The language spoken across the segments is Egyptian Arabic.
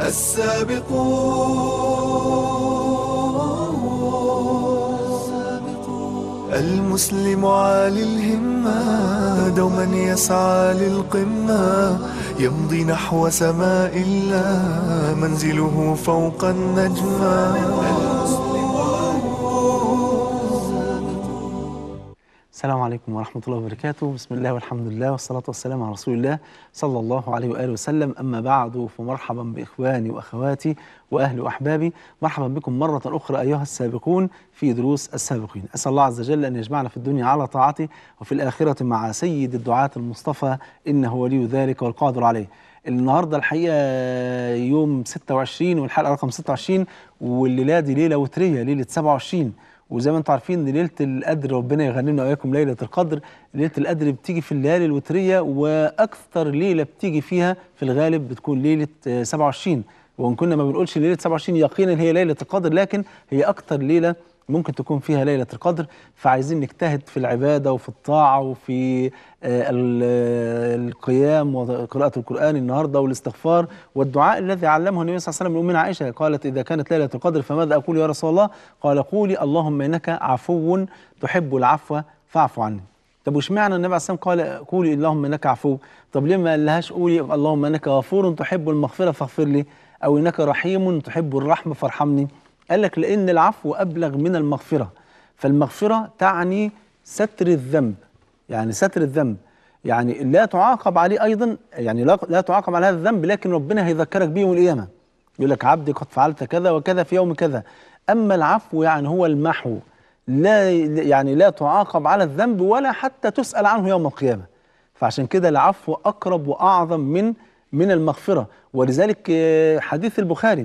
السابقون المسلم عالي الهمة دوما يسعى للقمة يمضي نحو سماء الله منزله فوق النجمة السلام عليكم ورحمة الله وبركاته بسم الله والحمد لله والصلاة والسلام على رسول الله صلى الله عليه وآله وسلم أما بعد فمرحبا بإخواني وأخواتي وأهلي وأحبابي مرحبا بكم مرة أخرى أيها السابقون في دروس السابقين أسأل الله عز وجل أن يجمعنا في الدنيا على طاعته وفي الآخرة مع سيد الدعاة المصطفى إنه ولي ذلك والقادر عليه النهارده الحقيقه يوم 26 والحلقه رقم 26 والليله دي ليله وتريه ليله 27 وزي ما انتم عارفين ان ليله القدر ربنا يغنمنا واياكم ليله القدر ليله القدر بتيجي في الليالي الوتريه واكثر ليله بتيجي فيها في الغالب بتكون ليله آه، 27 وان كنا ما بنقولش ليله 27 يقينا هي ليله القدر لكن هي اكثر ليله ممكن تكون فيها ليله القدر فعايزين نجتهد في العباده وفي الطاعه وفي آه، ال- آه، القيام وقراءه القران النهارده والاستغفار والدعاء الذي علمه النبي صلى الله عليه وسلم لامنا عائشه قالت اذا كانت ليله القدر فماذا اقول يا رسول الله؟ قال قولي اللهم انك عفو تحب العفو فاعف عني. طب واشمعنى النبي عليه الصلاه والسلام قال قولي اللهم انك عفو؟ طب ليه ما قالهاش قولي اللهم انك غفور تحب المغفره فاغفر لي او انك رحيم تحب الرحمه فارحمني؟ قال لك لان العفو ابلغ من المغفره فالمغفره تعني ستر الذنب يعني ستر الذنب يعني لا تعاقب عليه ايضا يعني لا, لا تعاقب على هذا الذنب لكن ربنا هيذكرك به يوم القيامه يقول لك عبدي قد فعلت كذا وكذا في يوم كذا اما العفو يعني هو المحو لا يعني لا تعاقب على الذنب ولا حتى تسال عنه يوم القيامه فعشان كده العفو اقرب واعظم من من المغفره ولذلك آه، حديث البخاري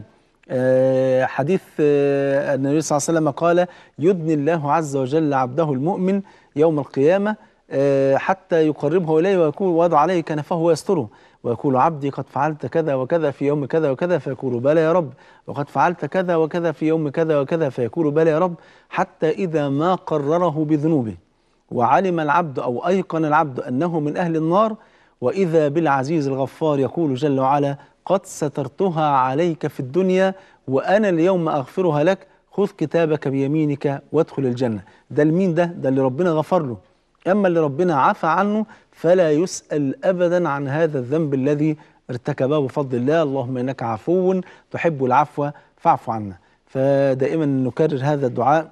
آه، حديث آه، النبي صلى الله عليه وسلم قال يدني الله عز وجل عبده المؤمن يوم القيامة آه، حتى يقربه إليه ويكون وضع عليه كنفه ويستره ويقول عبدي قد فعلت كذا وكذا في يوم كذا وكذا فيقول بلى يا رب وقد فعلت كذا وكذا في يوم كذا وكذا فيقول بلى يا رب حتى إذا ما قرره بذنوبه وعلم العبد أو أيقن العبد أنه من أهل النار وإذا بالعزيز الغفار يقول جل وعلا قد سترتها عليك في الدنيا وأنا اليوم أغفرها لك خذ كتابك بيمينك وادخل الجنة ده المين ده ده اللي ربنا غفر له أما اللي ربنا عفى عنه فلا يسأل أبدا عن هذا الذنب الذي ارتكبه بفضل الله اللهم إنك عفو تحب العفو فاعف عنا فدائما نكرر هذا الدعاء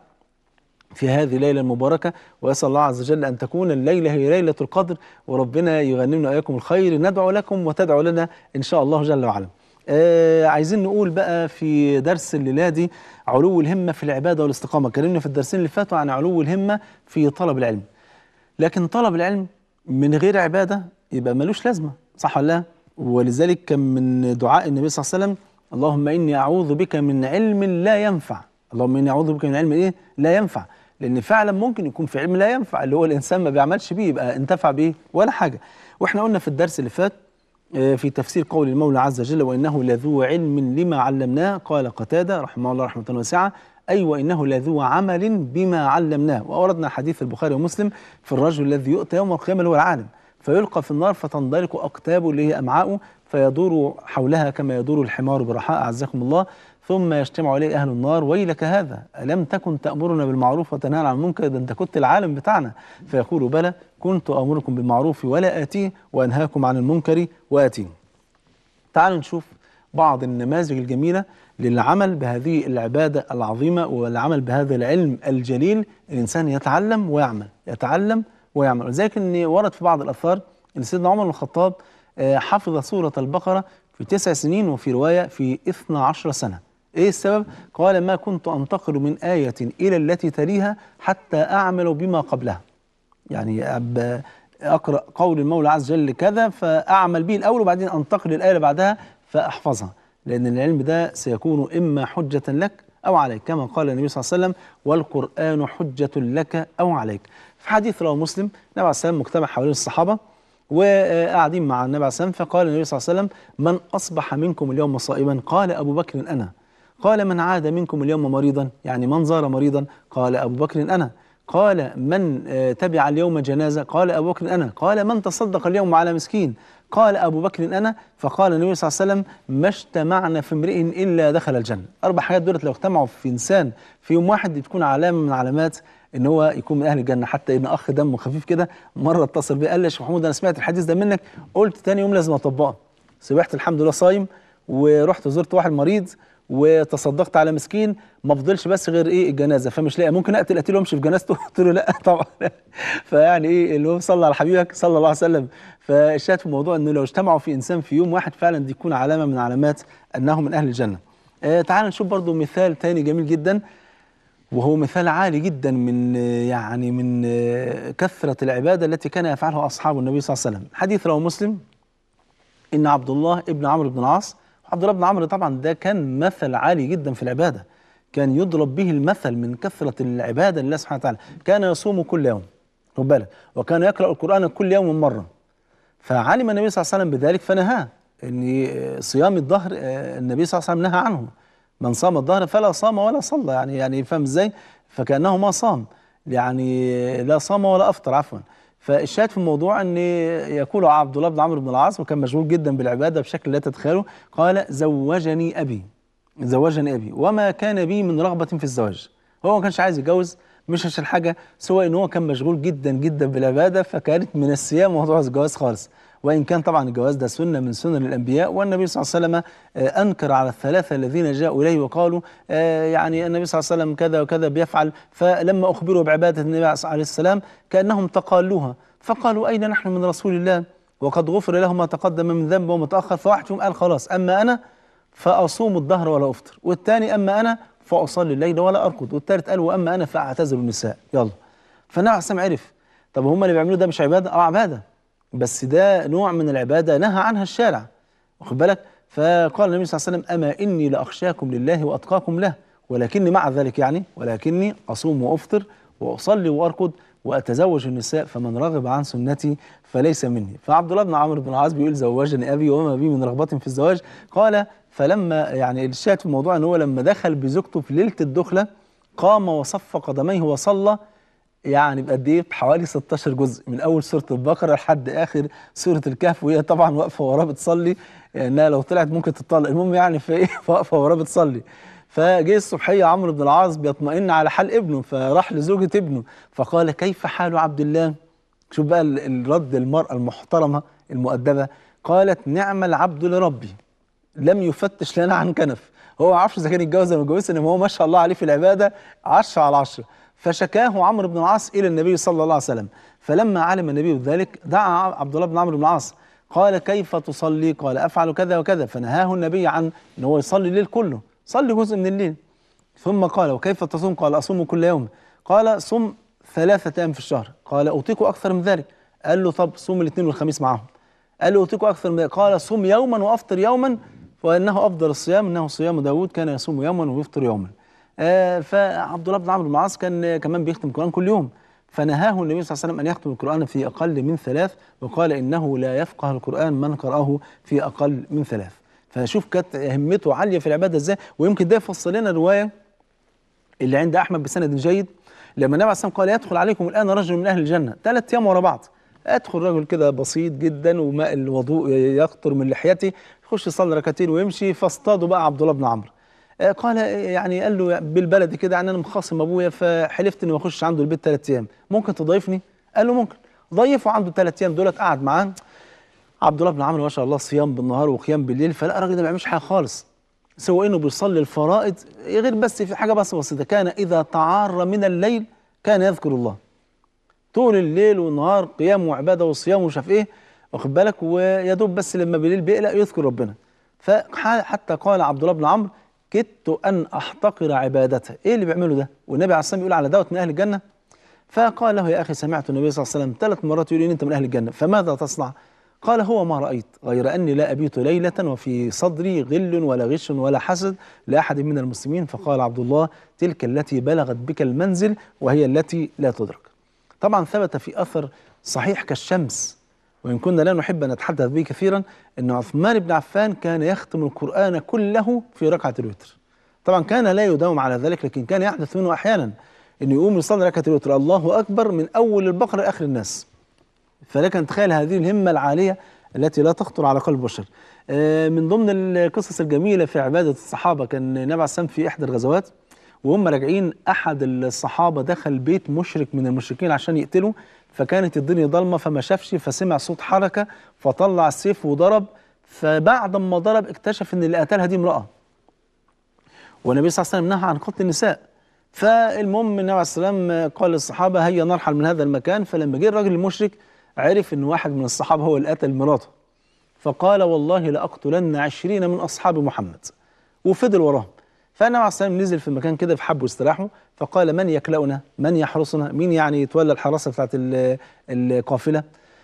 في هذه الليلة المباركة وأسأل الله عز وجل أن تكون الليلة هي ليلة القدر وربنا يغنمنا وإياكم الخير ندعو لكم وتدعو لنا إن شاء الله جل وعلا آه عايزين نقول بقى في درس الليلة دي علو الهمة في العبادة والاستقامة اتكلمنا في الدرسين اللي فاتوا عن علو الهمة في طلب العلم لكن طلب العلم من غير عبادة يبقى ملوش لازمة صح ولا لا؟ ولذلك كان من دعاء النبي صلى الله عليه وسلم اللهم إني أعوذ بك من علم لا ينفع اللهم إني أعوذ بك من علم إيه لا ينفع لأن فعلا ممكن يكون في علم لا ينفع اللي هو الإنسان ما بيعملش بيه يبقى انتفع بيه ولا حاجة وإحنا قلنا في الدرس اللي فات آه، في تفسير قول المولى عز وجل وإنه لذو علم لما علمناه قال قتادة رحمه الله رحمة واسعة أي وإنه لذو عمل بما علمناه وأوردنا حديث البخاري ومسلم في الرجل الذي يؤتى يوم القيامة اللي هو العالم فيلقى في النار فتندلق أقتابه اللي هي أمعاؤه فيدور حولها كما يدور الحمار برحاء أعزكم الله ثم يجتمع إليه أهل النار ويلك هذا ألم تكن تأمرنا بالمعروف وتنهانا عن المنكر ده أنت كنت العالم بتاعنا فيقول بلى كنت أمركم بالمعروف ولا آتيه وأنهاكم عن المنكر وآتيه تعالوا نشوف بعض النماذج الجميلة للعمل بهذه العبادة العظيمة والعمل بهذا العلم الجليل الإنسان يتعلم ويعمل يتعلم ويعمل ولذلك أن ورد في بعض الأثار أن سيدنا عمر بن الخطاب آه، حفظ سورة البقرة في تسع سنين وفي رواية في إثنى عشر سنة إيه السبب؟ قال ما كنت أنتقل من آية إلى التي تليها حتى أعمل بما قبلها يعني أب- اقرا قول المولى عز وجل كذا فاعمل به الاول وبعدين انتقل للايه اللي بعدها فاحفظها لان العلم ده سيكون اما حجه لك او عليك كما قال النبي صلى الله عليه وسلم والقران حجه لك او عليك في حديث رواه مسلم النبي عليه السلام مجتمع حوالين الصحابه وقاعدين مع النبي عليه السلام فقال النبي صلى الله عليه وسلم من اصبح منكم اليوم صائما قال ابو بكر انا قال من عاد منكم اليوم مريضا يعني من زار مريضا قال ابو بكر انا قال من آه، تبع اليوم جنازة قال أبو بكر أنا قال من تصدق اليوم على مسكين قال أبو بكر أنا فقال النبي صلى الله عليه وسلم ما اجتمعنا في امرئ إلا دخل الجنة أربع حاجات دولت لو اجتمعوا في إنسان في يوم واحد دي تكون علامة من علامات ان هو يكون من اهل الجنه حتى ان اخ دمه خفيف كده مره اتصل بي قال لي يا شيخ محمود انا سمعت الحديث ده منك قلت تاني يوم لازم اطبقه سبحت الحمد لله صايم ورحت زرت واحد مريض وتصدقت على مسكين ما فضلش بس غير ايه الجنازه فمش لاقي ممكن اقتل قتيل وامشي في جنازته قلت له لا طبعا فيعني ايه اللي هو صلى على حبيبك صلى الله عليه وسلم فالشاهد في الموضوع انه لو اجتمعوا في انسان في يوم واحد فعلا دي تكون علامه من علامات انه من اهل الجنه. آه تعال نشوف برضو مثال تاني جميل جدا وهو مثال عالي جدا من آه، يعني من آه، كثره العباده التي كان يفعلها اصحاب النبي صلى الله عليه وسلم. حديث رواه مسلم ان عبد الله ابن عمرو بن العاص عبد الله بن عمرو طبعا ده كان مثل عالي جدا في العباده كان يضرب به المثل من كثره العباده لله سبحانه وتعالى كان يصوم كل يوم خد بالك وكان يقرا القران كل يوم مره فعلم النبي صلى الله عليه وسلم بذلك فنهاه ان صيام الظهر آه، النبي صلى الله عليه وسلم نهى عنه من صام الظهر فلا صام ولا صلى يعني يعني فاهم ازاي فكانه ما صام يعني لا صام ولا افطر عفوا فالشاهد في الموضوع ان يقول عبد الله بن عمرو بن العاص وكان مشغول جدا بالعباده بشكل لا تتخيله قال زوجني ابي زوجني ابي وما كان بي من رغبه في الزواج هو ما كانش عايز يتجوز مش عشان حاجه سوى ان هو كان مشغول جدا جدا بالعباده فكانت من الصيام موضوع الجواز خالص وان كان طبعا الجواز ده سنه من سنن الانبياء والنبي صلى الله عليه وسلم آه، انكر على الثلاثه الذين جاءوا اليه وقالوا آه، يعني النبي صلى الله عليه وسلم كذا وكذا بيفعل فلما اخبروا بعباده النبي عليه السلام كانهم تقالوها فقالوا اين نحن من رسول الله وقد غفر له ما تقدم من ذنب وما تاخر فواحد فيهم قال خلاص اما انا فاصوم الدهر ولا افطر والثاني اما انا فاصلي الليل ولا ارقد والثالث قال واما انا فاعتزل النساء يلا فالنبي عليه السلام عرف طب هم اللي بيعملوا ده مش عباده اه عباده بس ده نوع من العباده نهى عنها الشارع واخد بالك فقال النبي صلى الله عليه وسلم اما اني لاخشاكم لله واتقاكم له ولكني مع ذلك يعني ولكني اصوم وافطر واصلي وارقد واتزوج النساء فمن رغب عن سنتي فليس مني فعبد الله بن عمرو بن العاص بيقول زوجني ابي وما بي من رغبه في الزواج قال فلما يعني الشاهد في الموضوع ان هو لما دخل بزوجته في ليله الدخله قام وصف قدميه وصلى يعني بقد ايه بحوالي 16 جزء من اول سوره البقره لحد اخر سوره الكهف وهي طبعا واقفه وراه بتصلي انها لو طلعت ممكن تطلق المهم يعني في ايه واقفه وراه بتصلي فجه الصبحيه عمرو بن العاص بيطمئن على حال ابنه فراح لزوجة ابنه فقال كيف حال عبد الله شوف بقى ال- الرد المرأة المحترمة المؤدبة قالت نعم العبد لربي لم يفتش لنا عن كنف هو ما عرفش اذا كان يتجوز ولا ما يتجوزش انما هو ما شاء الله عليه في العباده 10 على 10 فشكاه عمرو بن العاص الى النبي صلى الله عليه وسلم فلما علم النبي بذلك دعا عبد الله بن عمرو بن العاص قال كيف تصلي قال افعل كذا وكذا فنهاه النبي عن ان هو يصلي الليل كله صلي جزء من الليل ثم قال وكيف تصوم قال اصوم كل يوم قال صم ثلاثة أيام في الشهر قال أطيق أكثر من ذلك قال له طب صوم الاثنين والخميس معهم قال له أطيق أكثر من ذلك قال صم يوما وأفطر يوما وإنه أفضل الصيام إنه صيام داود كان يصوم يوما ويفطر يوما آه فعبد الله بن عمرو بن العاص كان كمان بيختم القرآن كل يوم فنهاه النبي صلى الله عليه وسلم أن يختم القرآن في أقل من ثلاث وقال إنه لا يفقه القرآن من قرأه في أقل من ثلاث فشوف كانت همته عالية في العبادة إزاي ويمكن ده يفصل لنا رواية اللي عند احمد بسند جيد لما النبي عليه الصلاه والسلام قال يدخل عليكم الان رجل من اهل الجنه ثلاث ايام ورا بعض ادخل رجل كده بسيط جدا وماء الوضوء يقطر من لحيته يخش يصلي ركعتين ويمشي فاصطادوا بقى عبد الله بن عمرو آه، قال يعني قال له بالبلدي كده يعني انا مخاصم ابويا فحلفت اني ما اخش عنده البيت ثلاث ايام ممكن تضيفني قال له ممكن ضيفه عنده ثلاث ايام دولت قعد معاه عبد الله بن عمرو ما شاء الله صيام بالنهار وقيام بالليل فلا الراجل ده ما بيعملش حاجه خالص سوى انه بيصلي الفرائض غير بس في حاجه بس بسيطه كان اذا تعار من الليل كان يذكر الله طول الليل والنهار قيام وعباده وصيام ومش عارف ايه واخد بالك ويا دوب بس لما بالليل بيقلق يذكر ربنا فحتى قال عبد الله بن عمرو كدت ان احتقر عبادته ايه اللي بيعمله ده والنبي عليه الصلاه والسلام يقول على دوت من اهل الجنه فقال له يا اخي سمعت النبي صلى الله عليه وسلم ثلاث مرات يقول ان انت من اهل الجنه فماذا تصنع قال هو ما رايت غير اني لا ابيت ليله وفي صدري غل ولا غش ولا حسد لاحد من المسلمين فقال عبد الله تلك التي بلغت بك المنزل وهي التي لا تدرك طبعا ثبت في اثر صحيح كالشمس وان كنا لا نحب ان نتحدث به كثيرا ان عثمان بن عفان كان يختم القران كله في ركعه الوتر طبعا كان لا يداوم على ذلك لكن كان يحدث منه احيانا انه يقوم يصلي ركعه الوتر الله اكبر من اول البقره لاخر الناس فلك ان تتخيل هذه الهمه العاليه التي لا تخطر على قلب بشر آه، من ضمن القصص الجميله في عباده الصحابه كان النبي عليه السلام في احدى الغزوات وهم راجعين احد الصحابه دخل بيت مشرك من المشركين عشان يقتله فكانت الدنيا ضلمه فما شافش فسمع صوت حركه فطلع السيف وضرب فبعد ما ضرب اكتشف ان اللي قتلها دي امراه والنبي صلى الله عليه وسلم نهى عن قتل النساء فالمهم النبي عليه السلام قال للصحابه هيا نرحل من هذا المكان فلما جه الراجل المشرك عرف ان واحد من الصحابه هو اللي قتل مراته فقال والله لاقتلن عشرين من اصحاب محمد وفضل وراهم فالنبي عليه السلام نزل في مكان كده فحبوا يستراحوا فقال من يكلأنا من يحرسنا مين يعني يتولى الحراسه بتاعت ال- القافله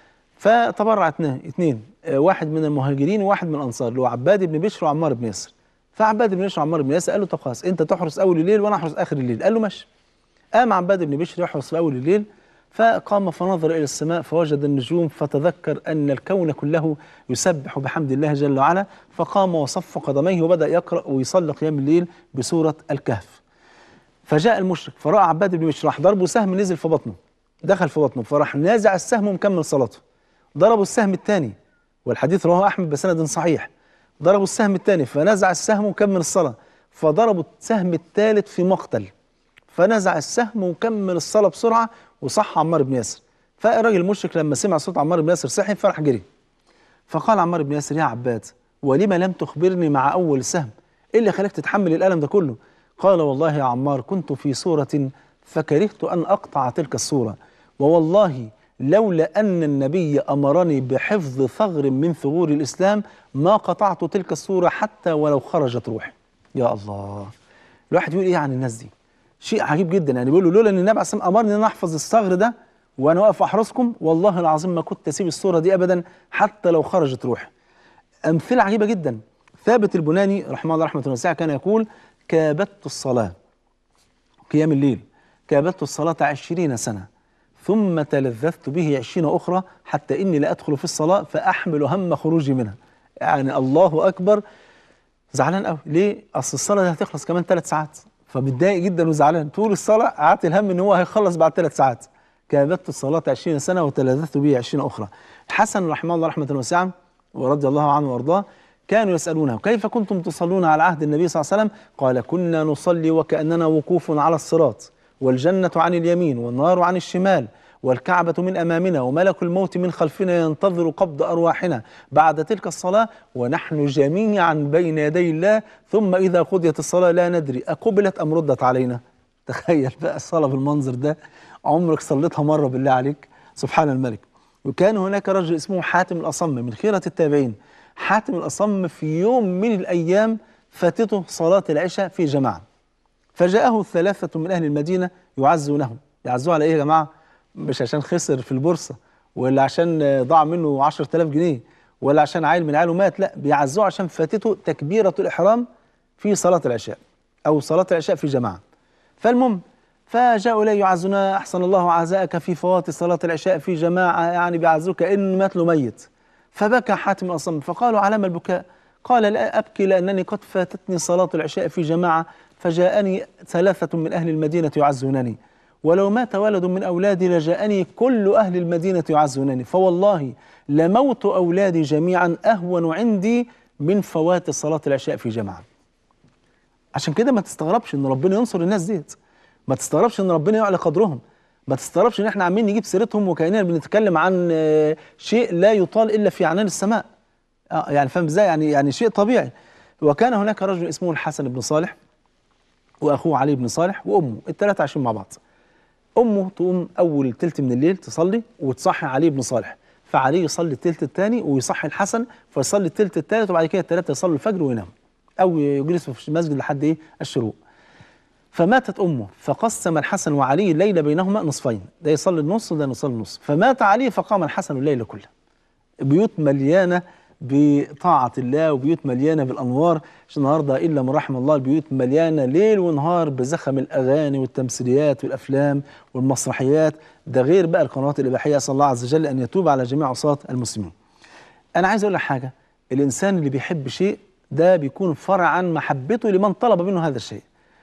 فتبرع اثنين اثنين آه، واحد من المهاجرين وواحد من الانصار اللي هو عباد بن بشر وعمار بن ياسر فعباد بن بشر وعمار بن ياسر قال له طب خلاص انت تحرس اول الليل وانا احرس اخر الليل قال له ماشي قام عباد بن بشر يحرس في اول الليل فقام فنظر الى السماء فوجد النجوم فتذكر ان الكون كله يسبح بحمد الله جل وعلا فقام وصف قدميه وبدا يقرا ويصلي قيام الليل بسوره الكهف فجاء المشرك فراى عباد بن بشر راح ضربه سهم نزل في بطنه دخل في بطنه فراح نازع السهم ومكمل صلاته ضربوا السهم الثاني والحديث رواه احمد بسند صحيح ضربوا السهم الثاني فنزع السهم وكمل الصلاه فضربوا السهم الثالث في مقتل فنزع السهم وكمل الصلاه بسرعه وصح عمار بن ياسر فالراجل المشرك لما سمع صوت عمار بن ياسر صحي فراح جري فقال عمار بن ياسر يا عباد ولم لم تخبرني مع اول سهم ايه اللي خلاك تتحمل الالم ده كله قال والله يا عمار كنت في سوره فكرهت ان اقطع تلك السوره ووالله لولا ان النبي امرني بحفظ ثغر من ثغور الاسلام ما قطعت تلك السوره حتى ولو خرجت روحي يا الله الواحد يقول ايه عن الناس دي شيء عجيب جدا يعني بيقول له لولا ان النبي عليه الصلاه والسلام امرني ان أنا احفظ الثغر ده وانا واقف احرسكم والله العظيم ما كنت اسيب الصوره دي ابدا حتى لو خرجت روحي امثله عجيبه جدا ثابت البناني رحمه الله رحمه واسعه كان يقول كابدت الصلاه قيام الليل كابدت الصلاه عشرين سنه ثم تلذذت به عشرين اخرى حتى اني لا ادخل في الصلاه فاحمل هم خروجي منها يعني الله اكبر زعلان قوي ليه اصل الصلاه دي هتخلص كمان ثلاث ساعات فمتضايق جدا وزعلان طول الصلاه قعدت الهم ان هو هيخلص بعد ثلاث ساعات كابدت الصلاه 20 سنه وتلذذت به 20 اخرى الحسن رحمه الله رحمه واسعه ورضي الله عنه وارضاه كانوا يسالونه كيف كنتم تصلون على عهد النبي صلى الله عليه وسلم قال كنا نصلي وكاننا وقوف على الصراط والجنه عن اليمين والنار عن الشمال والكعبة من أمامنا وملك الموت من خلفنا ينتظر قبض أرواحنا بعد تلك الصلاة ونحن جميعا بين يدي الله ثم إذا قضيت الصلاة لا ندري أقبلت أم ردت علينا تخيل بقى الصلاة بالمنظر ده عمرك صليتها مرة بالله عليك سبحان الملك وكان هناك رجل اسمه حاتم الأصم من خيرة التابعين حاتم الأصم في يوم من الأيام فاتته صلاة العشاء في جماعة فجاءه ثلاثة من أهل المدينة يعزونه يعزوه على إيه يا جماعة مش عشان خسر في البورصة ولا عشان ضاع منه 10000 جنيه ولا عشان عيل من عياله مات لا بيعزوه عشان فاتته تكبيرة الإحرام في صلاة العشاء أو صلاة العشاء في جماعة فالمهم فجاءوا إليه يعزنا أحسن الله عزاءك في فوات صلاة العشاء في جماعة يعني بيعزوك كأن مات له ميت فبكى حاتم الأصم فقالوا علام البكاء قال لا أبكي لأنني قد فاتتني صلاة العشاء في جماعة فجاءني ثلاثة من أهل المدينة يعزونني ولو مات ولد من أولادي لجاءني كل أهل المدينة يعزونني فوالله لموت أولادي جميعا أهون عندي من فوات صلاة العشاء في جماعة عشان كده ما تستغربش ان ربنا ينصر الناس ديت ما تستغربش ان ربنا يعلى قدرهم ما تستغربش ان احنا عمالين نجيب سيرتهم وكاننا بنتكلم عن آه، شيء لا يطال الا في عنان السماء آه يعني فاهم ازاي يعني يعني شيء طبيعي وكان هناك رجل اسمه الحسن بن صالح واخوه علي بن صالح وامه الثلاثه عايشين مع بعض امه تقوم اول تلت من الليل تصلي وتصحي علي بن صالح فعلي يصلي التلت الثاني ويصحي الحسن فيصلي التلت الثالث وبعد كده الثلاثه يصلوا الفجر ويناموا او يجلسوا في المسجد لحد ايه الشروق فماتت امه فقسم الحسن وعلي الليل بينهما نصفين ده يصلي النص وده يصلي النص فمات علي فقام الحسن الليل كله بيوت مليانه بطاعة الله وبيوت مليانة بالأنوار مش النهاردة إلا من رحم الله البيوت مليانة ليل ونهار بزخم الأغاني والتمثيليات والأفلام والمسرحيات ده غير بقى القنوات الإباحية أسأل الله عز وجل أن يتوب على جميع عصاة المسلمين أنا عايز أقول لك حاجة الإنسان اللي بيحب شيء ده بيكون فرع عن محبته لمن طلب منه هذا الشيء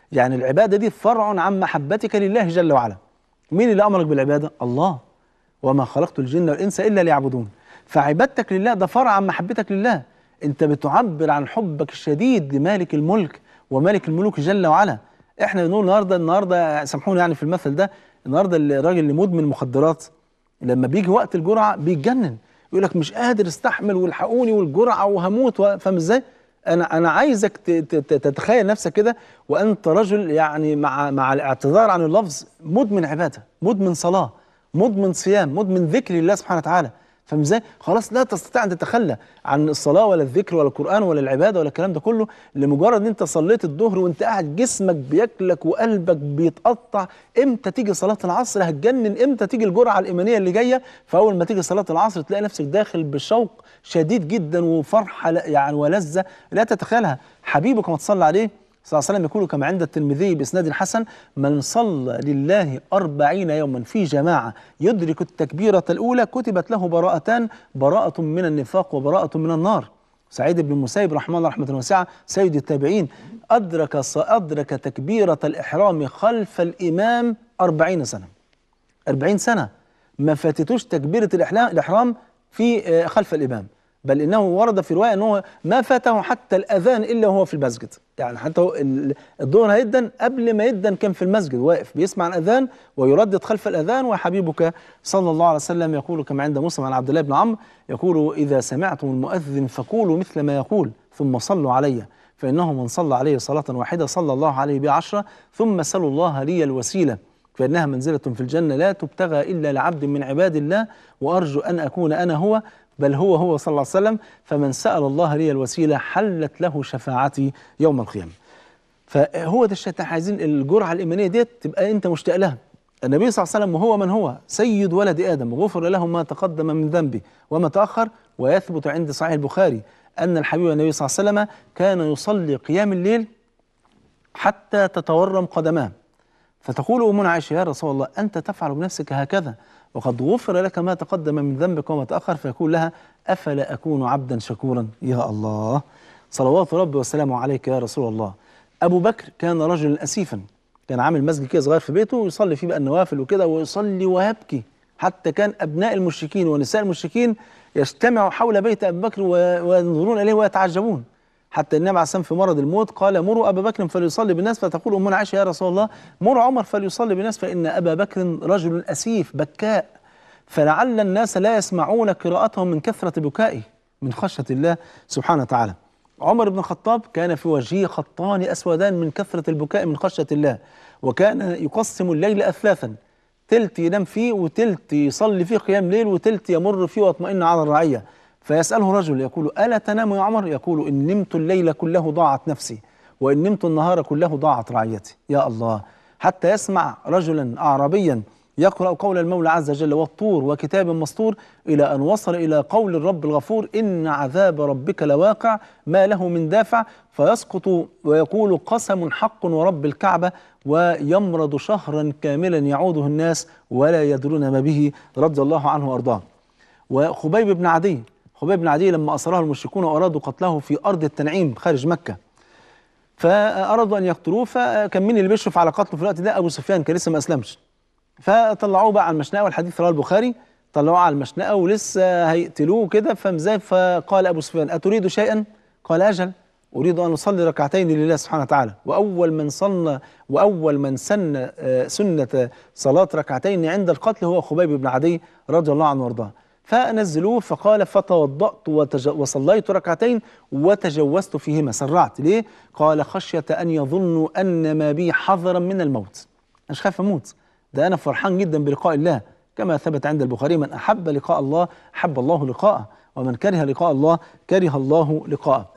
يعني العبادة دي فرع عن محبتك لله جل وعلا مين اللي أمرك بالعبادة؟ الله وما خلقت الجن والإنس إلا ليعبدون فعبادتك لله ده فرع عن محبتك لله أنت بتعبر عن حبك الشديد لمالك الملك ومالك الملوك جل وعلا احنا بنقول النهارده النهارده سامحوني يعني في المثل ده النهارده الراجل اللي مدمن مخدرات لما بيجي وقت الجرعه بيتجنن يقول لك مش قادر استحمل والحقوني والجرعه وهموت و- فاهم ازاي؟ انا انا عايزك ت- ت- ت- تتخيل نفسك كده وانت رجل يعني مع مع الاعتذار عن اللفظ مدمن عباده، مدمن صلاه، مدمن صيام، مدمن ذكر لله سبحانه وتعالى، فاهم ازاي؟ خلاص لا تستطيع ان تتخلى عن الصلاه ولا الذكر ولا القران ولا العباده ولا الكلام ده كله لمجرد ان انت صليت الظهر وانت قاعد جسمك بياكلك وقلبك بيتقطع امتى تيجي صلاه العصر هتجنن امتى تيجي الجرعه الايمانيه اللي جايه فاول ما تيجي صلاه العصر تلاقي نفسك داخل بشوق شديد جدا وفرحه لا- يعني ولذه لا تتخيلها حبيبك ما تصلى عليه صلى الله عليه وسلم يقول كما عند الترمذي بإسناد حسن من صلى لله أربعين يوما في جماعة يدرك التكبيرة الأولى كتبت له براءتان براءة من النفاق وبراءة من النار سعيد بن المسيب رحمه الله رحمة واسعة سيد التابعين أدرك أدرك تكبيرة الإحرام خلف الإمام أربعين سنة أربعين سنة ما فاتتوش تكبيرة الإحلام الإحرام في آه، خلف الإمام بل إنه ورد في رواية أنه ما فاته حتى الأذان إلا وهو في المسجد يعني حتى هو ال- الظهر هيدن قبل ما يدن كان في المسجد واقف بيسمع الأذان ويردد خلف الأذان وحبيبك صلى الله عليه وسلم يقول كما عند مسلم عن عبد الله بن عمرو يقول إذا سمعتم المؤذن فقولوا مثل ما يقول ثم صلوا علي فإنه من صلى عليه صلاة واحدة صلى الله عليه بها عشرة ثم سلوا الله لي الوسيلة فإنها منزلة في الجنة لا تبتغى إلا لعبد من عباد الله وأرجو أن أكون أنا هو بل هو هو صلى الله عليه وسلم فمن سأل الله لي الوسيلة حلت له شفاعتي يوم القيامة فهو ده الشيء احنا عايزين الجرعة الإيمانية ديت تبقى أنت مشتاق لها النبي صلى الله عليه وسلم وهو من هو سيد ولد آدم غفر له ما تقدم من ذنبه وما تأخر ويثبت عند صحيح البخاري أن الحبيب النبي صلى الله عليه وسلم كان يصلي قيام الليل حتى تتورم قدماه فتقول أمنا عائشة يا رسول الله أنت تفعل بنفسك هكذا وقد غفر لك ما تقدم من ذنبك وما تأخر فيقول لها أفلا أكون عبدا شكورا يا الله صلوات ربي وسلامه عليك يا رسول الله أبو بكر كان رجلا أسيفا كان عامل مسجد كده صغير في بيته ويصلي فيه بقى النوافل وكده ويصلي ويبكي حتى كان أبناء المشركين ونساء المشركين يجتمعوا حول بيت أبي بكر و- وينظرون إليه ويتعجبون حتى النبي عليه الصلاه والسلام في مرض الموت قال مروا ابا بكر فليصلي بالناس فتقول امنا عائشه يا رسول الله مر عمر فليصلي بالناس فان ابا بكر رجل اسيف بكاء فلعل الناس لا يسمعون قراءته من كثره بكائه من خشيه الله سبحانه وتعالى عمر بن الخطاب كان في وجهه خطان اسودان من كثره البكاء من خشيه الله وكان يقسم الليل اثلاثا تلت ينام فيه وتلت يصلي فيه قيام ليل وتلت يمر فيه واطمئن على الرعيه فيسأله رجل يقول ألا تنام يا عمر يقول إن نمت الليل كله ضاعت نفسي وإن نمت النهار كله ضاعت رعيتي يا الله حتى يسمع رجلا أعرابيا يقرأ قول المولى عز وجل والطور وكتاب مسطور إلى أن وصل إلى قول الرب الغفور إن عذاب ربك لواقع ما له من دافع فيسقط ويقول قسم حق ورب الكعبة ويمرض شهرا كاملا يعوده الناس ولا يدرون ما به رضي الله عنه وأرضاه وخبيب بن عدي خبيب بن عدي لما أسره المشركون وأرادوا قتله في أرض التنعيم خارج مكة فأرادوا أن يقتلوه فكان مين اللي بيشرف على قتله في الوقت ده أبو سفيان كان لسه ما أسلمش فطلعوه بقى على المشنقة والحديث رواه البخاري طلعوه على المشنقة ولسه هيقتلوه كده فمزاي فقال أبو سفيان أتريد شيئا؟ قال أجل أريد أن أصلي ركعتين لله سبحانه وتعالى وأول من صلى وأول من سن آه، سنة صلاة ركعتين عند القتل هو خبيب بن عدي رضي الله عنه وارضاه فنزلوه فقال فتوضأت وتج... وصليت ركعتين وتجوزت فيهما سرعت ليه؟ قال خشية أن يظنوا أن ما بي حذرا من الموت مش خايف أموت ده أنا فرحان جدا بلقاء الله كما ثبت عند البخاري من أحب لقاء الله أحب الله لقاءه ومن كره لقاء الله كره الله لقاءه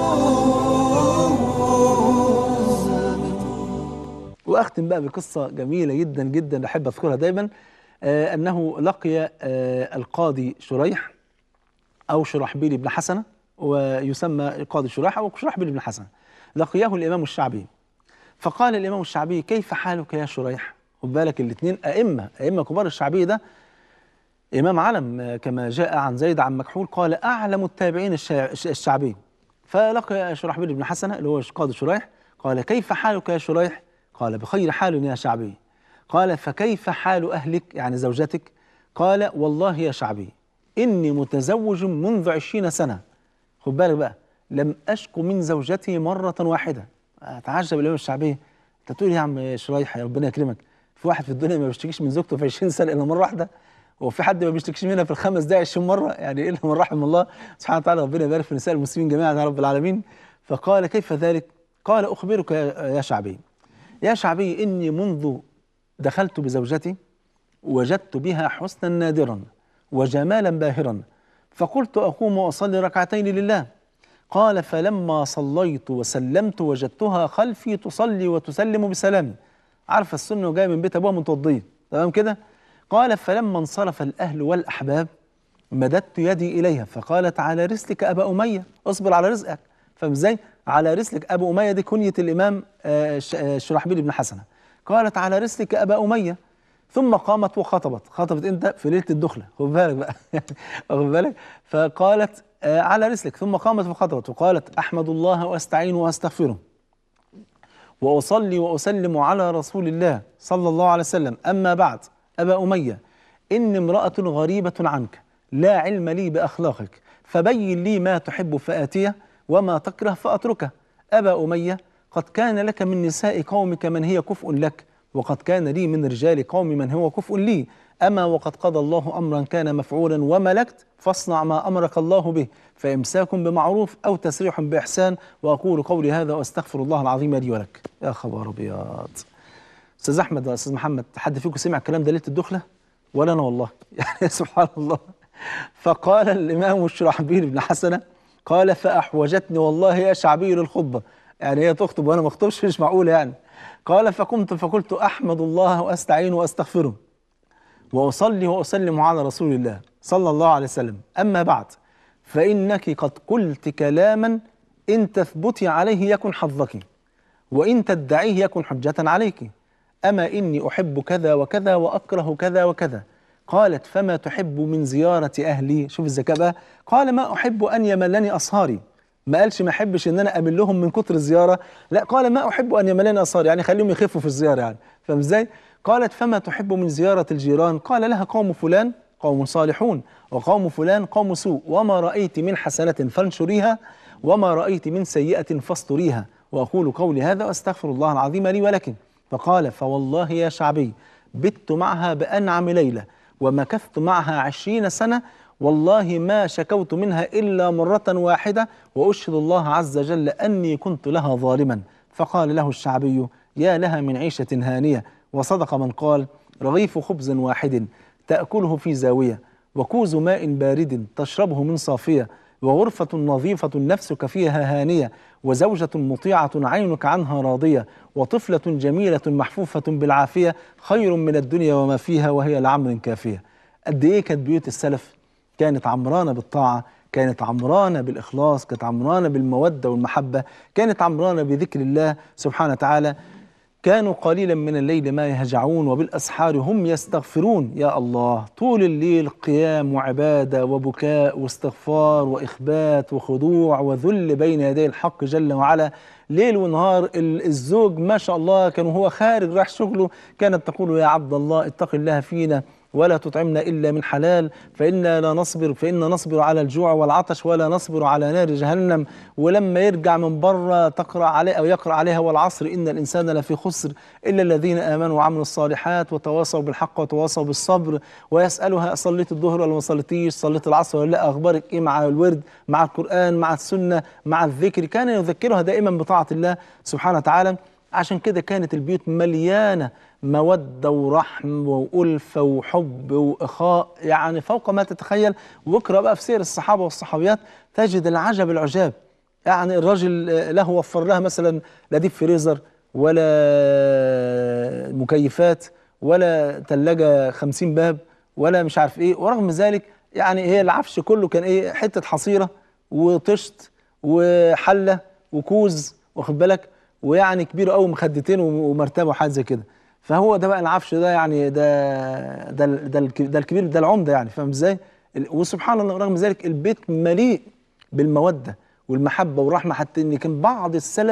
واختم بقى بقصه جميله جدا جدا احب اذكرها دايما آه انه لقي آه القاضي شريح او شرحبيل بن حسنه ويسمى القاضي شريح او شرحبيل بن حسنه لقيه الامام الشعبي فقال الامام الشعبي كيف حالك يا شريح خد بالك الاثنين ائمه ائمه كبار الشعبي ده إمام علم آه، كما جاء عن زيد عن مكحول قال أعلم التابعين الشا- الشعبي فلقي شرحبيل بن حسنة اللي هو قاضي شريح قال كيف حالك يا شريح قال بخير حال يا شعبي قال فكيف حال أهلك يعني زوجتك قال والله يا شعبي إني متزوج منذ عشرين سنة خد بالك بقى لم أشكو من زوجتي مرة واحدة أتعجب الإمام الشعبي أنت تقول يا عم شريح يا ربنا يكرمك في واحد في الدنيا ما بيشتكيش من زوجته في 20 سنة إلا مرة واحدة هو في حد ما بيشتكيش منها في الخمس دقايق 20 مرة يعني إلا من رحم الله سبحانه وتعالى ربنا يبارك في نساء المسلمين جميعا يا رب العالمين فقال كيف ذلك قال أخبرك يا يا شعبي يا شعبي إني منذ دخلت بزوجتي وجدت بها حسنا نادرا وجمالا باهرا فقلت أقوم وأصلي ركعتين لله قال فلما صليت وسلمت وجدتها خلفي تصلي وتسلم بسلام عارفه السنه وجايه من بيت ابوها متوضيه تمام كده قال فلما انصرف الاهل والاحباب مددت يدي اليها فقالت على رسلك ابا اميه اصبر على رزقك فاهم ازاي على رسلك ابو اميه دي كنيه الامام آه، ش- آه، شرحبيل بن حسنه قالت على رسلك ابا اميه ثم قامت وخطبت خطبت امتى في ليله الدخله خد بالك بقى واخد بالك فقالت آه، على رسلك ثم قامت وخطبت وقالت احمد الله واستعين واستغفره واصلي واسلم على رسول الله صلى الله عليه وسلم اما بعد ابا اميه اني امراه غريبه عنك لا علم لي باخلاقك فبين لي ما تحب فاتيه وما تكره فاتركه ابا اميه قد كان لك من نساء قومك من هي كفء لك وقد كان لي من رجال قوم من هو كفء لي اما وقد قضى الله امرا كان مفعولا وملكت فاصنع ما امرك الله به فامساك بمعروف او تسريح باحسان واقول قولي هذا واستغفر الله العظيم لي ولك يا خبر ابيض استاذ احمد يا استاذ محمد حد فيكم سمع الكلام ده ليله الدخله ولا انا والله يعني سبحان الله فقال الامام الشرحبيل بن حسنه قال فاحوجتني والله يا شعبي للخطبه يعني هي تخطب وانا ما اخطبش مش معقوله يعني قال فقمت فقلت احمد الله واستعين واستغفره واصلي واسلم على رسول الله صلى الله عليه وسلم اما بعد فانك قد قلت كلاما ان تثبتي عليه يكن حظك وإن تدعيه يكن حجة عليك أما إني أحب كذا وكذا وأكره كذا وكذا قالت فما تحب من زيارة أهلي شوف الذكاء بقى قال ما أحب أن يملني أصهاري ما قالش ما أحبش إن أنا أمل لهم من كتر الزيارة لا قال ما أحب أن يملني أصهاري يعني خليهم يخفوا في الزيارة يعني فاهم إزاي قالت فما تحب من زيارة الجيران قال لها قوم فلان قوم صالحون وقوم فلان قوم سوء وما رأيت من حسنة فانشريها وما رأيت من سيئة فاستريها وأقول قولي هذا وأستغفر الله العظيم لي ولكم فقال فوالله يا شعبي بت معها بأنعم ليلة ومكثت معها عشرين سنة والله ما شكوت منها إلا مرة واحدة وأشهد الله عز وجل أني كنت لها ظالما فقال له الشعبي يا لها من عيشة هانية وصدق من قال رغيف خبز واحد تأكله في زاوية وكوز ماء بارد تشربه من صافية وغرفة نظيفة نفسك فيها هانية وزوجة مطيعة عينك عنها راضية وطفلة جميلة محفوفة بالعافية خير من الدنيا وما فيها وهي لعمر كافية قد إيه كانت بيوت السلف كانت عمرانة بالطاعة كانت عمرانة بالإخلاص كانت عمرانة بالمودة والمحبة كانت عمرانة بذكر الله سبحانه وتعالى كانوا قليلا من الليل ما يهجعون وبالأسحار هم يستغفرون يا الله طول الليل قيام وعبادة وبكاء واستغفار وإخبات وخضوع وذل بين يدي الحق جل وعلا ليل ونهار ال- الزوج ما شاء الله كان وهو خارج راح شغله كانت تقول يا عبد الله اتق الله فينا ولا تطعمنا إلا من حلال فإنا لا نصبر فإن نصبر على الجوع والعطش ولا نصبر على نار جهنم ولما يرجع من بره تقرأ عليه أو يقرأ عليها والعصر إن الإنسان لفي خسر إلا الذين آمنوا وعملوا الصالحات وتواصوا بالحق وتواصوا بالصبر ويسألها صليت الظهر ولا ما صليتيش صليت العصر ولا لا أخبارك إيه مع الورد مع القرآن مع السنة مع الذكر كان يذكرها دائما بطاعة الله سبحانه وتعالى عشان كده كانت البيوت مليانة مودة ورحم وألفة وحب وإخاء يعني فوق ما تتخيل واقرأ بقى في سير الصحابة والصحابيات تجد العجب العجاب يعني الراجل آه، له وفر لها مثلا لا ديب فريزر ولا مكيفات ولا ثلاجة خمسين باب ولا مش عارف ايه ورغم ذلك يعني هي العفش كله كان ايه حتة حصيرة وطشت وحلة وكوز واخد بالك ويعني كبير قوي مخدتين ومرتبه وحاجات زي كده فهو ده بقى العفش ده يعني ده ده ال- ده, الك- ده الكبير ده العمده يعني فاهم ازاي؟ ال- وسبحان الله رغم ذلك البيت مليء بالموده والمحبه والرحمه حتى ان كان بعض السلف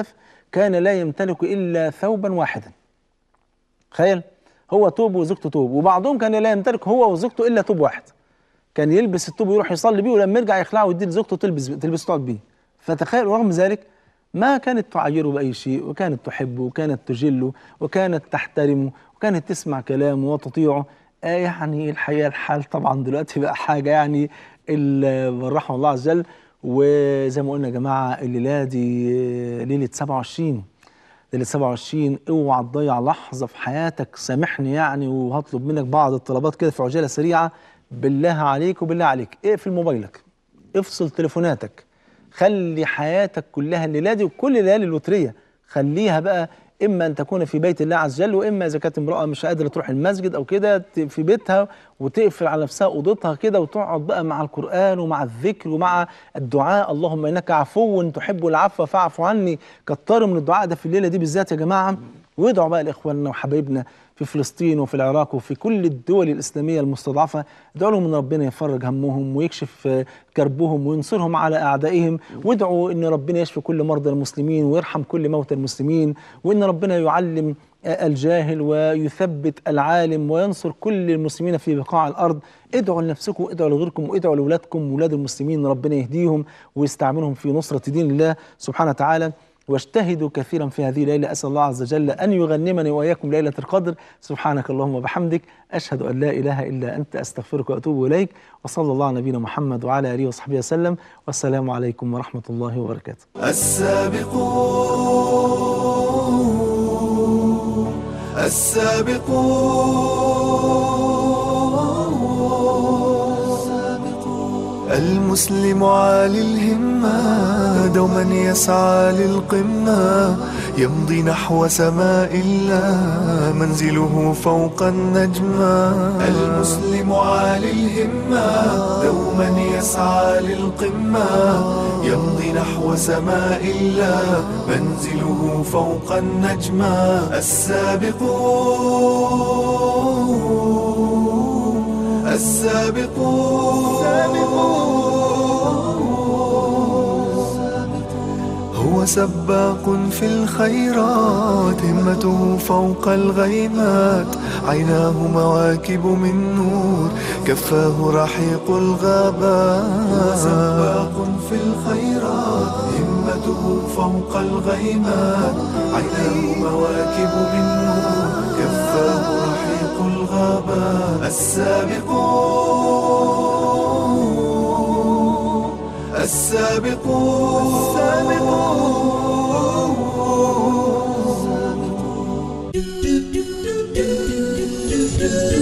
كان لا يمتلك إلا ثوبا واحدا تخيل هو توب وزوجته توب وبعضهم كان لا يمتلك هو وزوجته إلا توب واحد كان يلبس التوب ويروح يصلي بيه ولما يرجع يخلعه ويديه لزوجته تلبس تلبس تقعد بيه فتخيل ورغم ذلك ما كانت تعايره بأي شيء وكانت تحبه وكانت تجله وكانت تحترمه وكانت تسمع كلامه وتطيعه آه يعني الحقيقة الحال طبعا دلوقتي بقى حاجة يعني ال- من رحمة الله عز وجل وزي ما قلنا يا جماعة الليلة دي آه، ليلة 27 ليلة 27 اوعى تضيع لحظة في حياتك سامحني يعني وهطلب منك بعض الطلبات كده في عجالة سريعة بالله عليك وبالله عليك اقفل موبايلك افصل تليفوناتك خلي حياتك كلها الليلة دي وكل الليالي الوترية خليها بقى اما ان تكون في بيت الله عز وجل واما اذا كانت امراه مش قادره تروح المسجد او كده ت- في بيتها وتقفل على نفسها اوضتها كده وتقعد بقى مع القران ومع الذكر ومع الدعاء اللهم انك عفو تحب العفو فاعف عني كتروا من الدعاء ده في الليله دي بالذات يا جماعه وادعوا بقى لاخواننا وحبايبنا في فلسطين وفي العراق وفي كل الدول الإسلامية المستضعفة ادعوا لهم أن ربنا يفرج همهم ويكشف آه، كربهم وينصرهم على أعدائهم وادعوا أن ربنا يشفي كل مرضى المسلمين ويرحم كل موتى المسلمين وأن ربنا يعلم آه، الجاهل ويثبت العالم وينصر كل المسلمين في بقاع الأرض ادعوا لنفسكم وادعوا لغيركم وادعوا لأولادكم وولاد المسلمين ربنا يهديهم ويستعملهم في نصرة دين الله سبحانه وتعالى واجتهدوا كثيرا في هذه الليلة أسأل الله عز وجل أن يغنمني وإياكم ليلة القدر سبحانك اللهم وبحمدك أشهد أن لا إله إلا أنت أستغفرك وأتوب إليك وصلى الله على نبينا محمد وعلى آله وصحبه وسلم والسلام عليكم ورحمة الله وبركاته السابقون السابقون المسلم عالي الهمة دوما يسعى للقمة يمضي نحو سماء الله منزله فوق النجمة المسلم عالي الهمة دوما يسعى للقمة يمضي نحو سماء الله منزله فوق النجمة السابقون السابقون هو سباق في الخيرات همته فوق الغيمات عيناه مواكب من نور كفاه رحيق الغابات هو سباق في الخيرات همته فوق الغيمات عيناه مواكب من نور كفاه رحيق الغابات السابقون السابقون السابقون